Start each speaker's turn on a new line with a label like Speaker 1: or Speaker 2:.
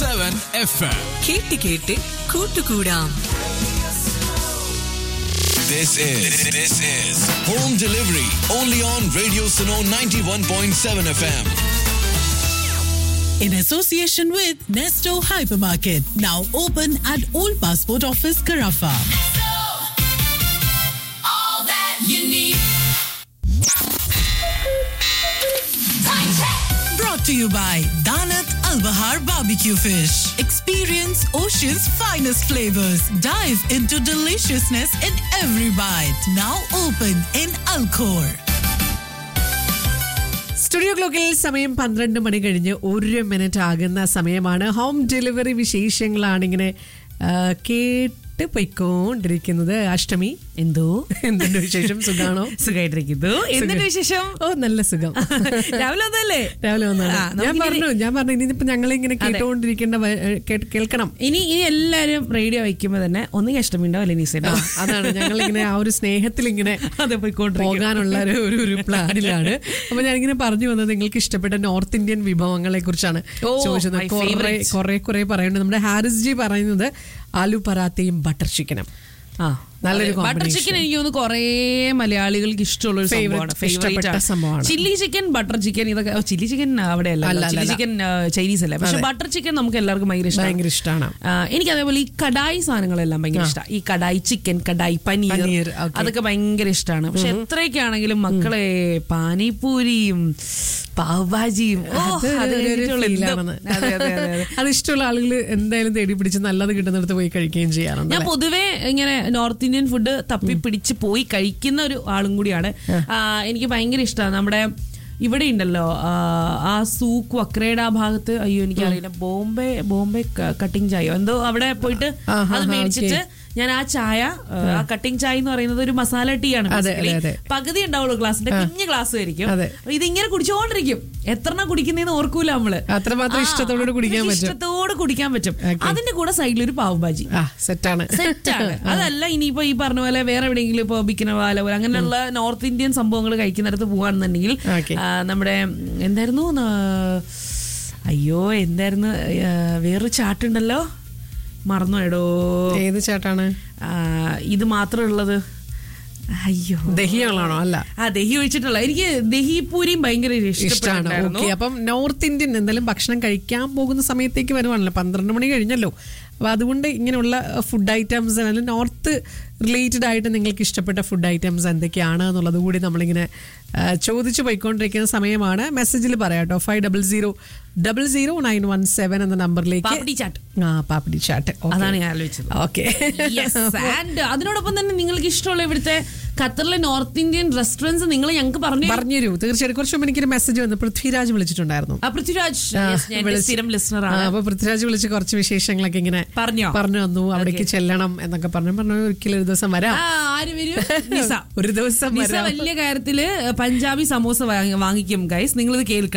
Speaker 1: Seven F M
Speaker 2: കേട്ട് കേട്ട് കൂട്ടുകൂടാം
Speaker 3: This is this is home delivery only on Radio Suno 91.7 FM.
Speaker 4: in association with Nesto Hypermarket, now open at Old Passport Office, Carafa. Brought to you by Danat Al Bahar Barbecue Fish. Experience ocean's finest flavors. Dive into deliciousness in every bite. Now open in Alcor.
Speaker 5: Studio ക്ലോക്കിൽ സമയം പന്ത്രണ്ട് മണി കഴിഞ്ഞ് ഒരു minute ആകുന്ന സമയമാണ് home delivery വിശേഷങ്ങളാണ് ഇങ്ങനെ ആ, കേട്ട് പൊയ്ക്കൊണ്ടിരിക്കുന്നത് അഷ്ടമി
Speaker 6: എന്തോ
Speaker 5: എന്തുണ്ട് വിശേഷം സുഖാണോ
Speaker 6: സുഖമായിട്ടിരിക്കുന്നു എന്തുണ്ട് വിശേഷം
Speaker 5: ഓ നല്ല സുഖം
Speaker 6: രാവിലെ ഒന്നല്ലേ
Speaker 5: രാവിലെ വന്നാണ്
Speaker 6: ആ,
Speaker 5: ഞാൻ
Speaker 6: നമുക്കിനി-
Speaker 5: പറഞ്ഞു ഞാൻ പറഞ്ഞു ഇനിയിപ്പോ ഞങ്ങളെ ഇങ്ങനെ കേട്ടുകൊണ്ടിരിക്കേണ്ട വ- ഏ, കേട്ട് കേൾക്കണം
Speaker 6: ഇനി ഇനി എല്ലാരും റേഡിയോ വയ്ക്കുമ്പോ തന്നെ ഒന്നുകിൽ അഷ്ടമിണ്ടോ അല്ലെങ്കിൽ നിസേണ്ടോ
Speaker 5: അതാണ് ഞങ്ങൾ ഇങ്ങനെ ആ ഒരു സ്നേഹത്തിൽ ഇങ്ങനെ
Speaker 6: അതെ പോയിക്കൊണ്ടിരിക്കും
Speaker 5: പോകാനുള്ള ഒരു ഒരു ഒരു പ്ലാനിലാണ് അപ്പൊ ഞാനിങ്ങനെ പറഞ്ഞു വന്നത് നിങ്ങൾക്ക് ഇഷ്ടപ്പെട്ട നോർത്ത് ഇന്ത്യൻ വിഭവങ്ങളെ കുറിച്ചാണ്
Speaker 6: ഓ,
Speaker 5: ചോദിച്ചത്
Speaker 6: my
Speaker 5: കുറെ
Speaker 6: favourite.
Speaker 5: കുറെ കുറെ പറയുന്നുണ്ട് നമ്മുടെ ഹാരിസ് ജി പറയുന്നത് ആലു പറാത്തയും ബട്ടർ ചിക്കനും
Speaker 6: ആ
Speaker 5: നല്ലൊരു
Speaker 6: ബട്ടർ
Speaker 5: combination.
Speaker 6: ചിക്കൻ എനിക്ക് തോന്നുന്നു കുറേ മലയാളികൾക്ക് ഇഷ്ടമുള്ള ഒരു
Speaker 5: Favourite,
Speaker 6: സംഭവമാണ് ഫേവറേറ്റ്
Speaker 5: ഇഷ്ടപ്പെട്ട സംഭവമാണ്.
Speaker 6: ചില്ലി ചിക്കൻ ബട്ടർ ചിക്കൻ ഇതൊക്കെ ചില്ലി ചിക്കൻ അവിടെയല്ല
Speaker 5: അല്ല,
Speaker 6: ചില്ലി
Speaker 5: അല്ല.
Speaker 6: ചിക്കൻ ചൈനീസ് അല്ലേ പക്ഷെ
Speaker 5: അതെ.
Speaker 6: ബട്ടർ ചിക്കൻ നമുക്ക് എല്ലാവർക്കും ഭയങ്കര
Speaker 5: ഭയങ്കര
Speaker 6: ഇഷ്ടമാണ്
Speaker 5: ഇഷ്ടമാണ്
Speaker 6: എനിക്ക് അതേപോലെ ഈ കടായി സാധനങ്ങളെല്ലാം ഭയങ്കര ഇഷ്ടമാണ് ഈ കടായി ചിക്കൻ കടായി പനീർ
Speaker 5: പനീർ, okay.
Speaker 6: അതൊക്കെ ഭയങ്കര ഇഷ്ടമാണ് പക്ഷെ എത്രയൊക്കെ ആണെങ്കിലും മക്കളെ പാനിപൂരിയും പാവ്ഭാജിയും ഓ,
Speaker 5: അത്
Speaker 6: അത്
Speaker 5: ഒരു- ഒരു
Speaker 6: കഴിഞ്ഞിട്ടുള്ള
Speaker 5: feel
Speaker 6: എന്തോ-
Speaker 5: ആണെന്ന്.
Speaker 6: അതെ, അതെ, അതെ, അതെ.
Speaker 5: അത് ഇഷ്ടമുള്ള ആളുകൾ എന്തായാലും തേടി പിടിച്ച് നല്ലത് കിട്ടുന്നിടത്ത് പോയി കഴിക്കുകയും ചെയ്യാറുണ്ട്
Speaker 6: ഞാൻ
Speaker 5: അല്ലേ?
Speaker 6: പൊതുവെ ഇങ്ങനെ നോർത്ത് ഇന്ത്യൻ ഫുഡ് തപ്പി പിടിച്ച് പോയി കഴിക്കുന്ന ഒരു ആളും കൂടിയാണ് ആ, എനിക്ക് ഭയങ്കര ഇഷ്ടമാണ് നമ്മുടെ ഇവിടെ ഉണ്ടല്ലോ ആ, ആ സൂക്ക് വക്രയുടെ ആ ഭാഗത്ത് അയ്യോ എനിക്കറിയില്ല ബോംബെ ബോംബെ കട്ടിങ് ചായയോ എന്തോ അവിടെ പോയിട്ട്
Speaker 5: ആഹാ,
Speaker 6: അത്
Speaker 5: ആഹാ,
Speaker 6: മേടിച്ചിട്ട് ഞാൻ ആ ചായ ആ കട്ടിങ് ചായ എന്ന് പറയുന്നത് ഒരു മസാല ടീ ആണ്
Speaker 5: അതെ,
Speaker 6: basically.
Speaker 5: അതെ, അതെ.
Speaker 6: പകുതി ഉണ്ടാവുള്ളൂ ഗ്ലാസിന്റെ കുഞ്ഞു ഗ്ലാസ് ആയിരിക്കും
Speaker 5: അതെ.
Speaker 6: ഇതിങ്ങനെ കുടിച്ചോണ്ടിരിക്കും എത്രണ്ണം കുടിക്കുന്നതെന്ന് ഓർക്കൂല നമ്മള്
Speaker 5: അത്രമാത്രം
Speaker 6: ആ,
Speaker 5: ഇഷ്ടത്തോടെ കുടിക്കാൻ
Speaker 6: അത്രയ്ക്ക്
Speaker 5: പറ്റും.
Speaker 6: ഇഷ്ടത്തോടെ കുടിക്കാൻ പറ്റും
Speaker 5: Okay.
Speaker 6: അതിന്റെ കൂടെ സൈഡിൽ ഒരു പാവ് ഭാജി
Speaker 5: ആ സെറ്റാണ്
Speaker 6: സെറ്റാണ് അതല്ല ഇനിയിപ്പോ ഈ പറഞ്ഞ പോലെ വേറെ എവിടെയെങ്കിലും ഇപ്പൊ ബിക്കനവാല പോലെ അങ്ങനെയുള്ള നോർത്ത് ഇന്ത്യൻ സംഭവങ്ങൾ കഴിക്കുന്നിടത്ത് പോവാണെന്നുണ്ടെങ്കിൽ
Speaker 5: Okay.
Speaker 6: ആ, നമ്മുടെ ഉം, എന്തായിരുന്നു ന- അയ്യോ എന്തായിരുന്നു ആ, വേറൊരു ചാട്ടുണ്ടല്ലോ മറന്നു എടോ
Speaker 5: ഏത് ചേട്ടാണ്
Speaker 6: ആ, ഇത് മാത്രം ഉള്ളത് അയ്യോ
Speaker 5: ദഹിയാളാണോ അല്ല
Speaker 6: ആ ദഹി ഒഴിച്ചിട്ടുള്ള എനിക്ക് ദഹി പൂരിയും ഭയങ്കര
Speaker 5: ഇഷ്ടമാണ്
Speaker 6: ഇഷ്ടപ്പെട്ടായിരുന്നു
Speaker 5: ഓക്കെ അപ്പം നോർത്ത് ഇന്ത്യൻ എന്തെങ്കിലും ഭക്ഷണം കഴിക്കാൻ പോകുന്ന സമയത്തേക്ക് വരുവാണല്ലോ പന്ത്രണ്ട് മണി കഴിഞ്ഞല്ലോ അപ്പൊ അതുകൊണ്ട് ഇങ്ങനെയുള്ള ഫുഡ് ഐറ്റംസ് അല്ലെങ്കിൽ നോർത്ത് റിലേറ്റഡ് ആയിട്ട് നിങ്ങൾക്ക് ഇഷ്ടപ്പെട്ട ഫുഡ് ഐറ്റംസ് എന്തൊക്കെയാണ് എന്നുള്ളത് കൂടി നമ്മളിങ്ങനെ ആ, ചോദിച്ചു പോയിക്കൊണ്ടിരിക്കുന്ന സമയമാണ് മെസ്സേജിൽ പറയാം കേട്ടോ five double zero double zero nine one seven എന്ന നമ്പറിലേക്ക്
Speaker 6: പാപ്പടി ചാട്ട്
Speaker 5: ആ പാപ്പിടി ചാട്ട്
Speaker 6: അതാണ് ഞാൻ ആലോചിച്ചത്
Speaker 5: ഓക്കെ
Speaker 6: Yes, and അതിനോടൊപ്പം തന്നെ നിങ്ങൾക്ക് ഇഷ്ടമുള്ള ഇവിടുത്തെ ഖത്തറിലെ നോർത്ത് ഇന്ത്യൻ റെസ്റ്റോറൻറ്റ്സ് നിങ്ങൾ ഞങ്ങൾക്ക് പറഞ്ഞു
Speaker 5: പറഞ്ഞുതരൂ തീർച്ചയായിട്ടും കുറച്ച് മുമ്പ് എനിക്കൊരു മെസ്സേജ് വന്നു പൃഥ്വിരാജ് വിളിച്ചിട്ടുണ്ടായിരുന്നു
Speaker 6: ആ, പൃഥ്വിരാജ്
Speaker 5: ആ,
Speaker 6: yes, ഞാൻ എൻ്റെ
Speaker 5: വിളിച്ച്-
Speaker 6: സ്ഥിരം ലിസണർ
Speaker 5: ആ,
Speaker 6: ആണ്
Speaker 5: അപ്പൊ പൃഥ്വിരാജ് വിളിച്ച് കുറച്ച് വിശേഷങ്ങളൊക്കെ ഇങ്ങനെ
Speaker 6: പറഞ്ഞോ?
Speaker 5: പറഞ്ഞു തന്നു അവിടേക്ക് ചെല്ലണം എന്നൊക്കെ പറഞ്ഞു പറഞ്ഞു ഒരിക്കലും ഒരു ദിവസം വരാം
Speaker 6: ആ, ആര് വരും നിസ
Speaker 5: ഒരു ദിവസം
Speaker 6: നിസ
Speaker 5: വരാം
Speaker 6: വലിയ കാര്യത്തില് പഞ്ചാബി സമോസ വാങ്ങി- വാങ്ങിക്കും ഗൈസ് നിങ്ങൾ ഇത് കേൾക്കണം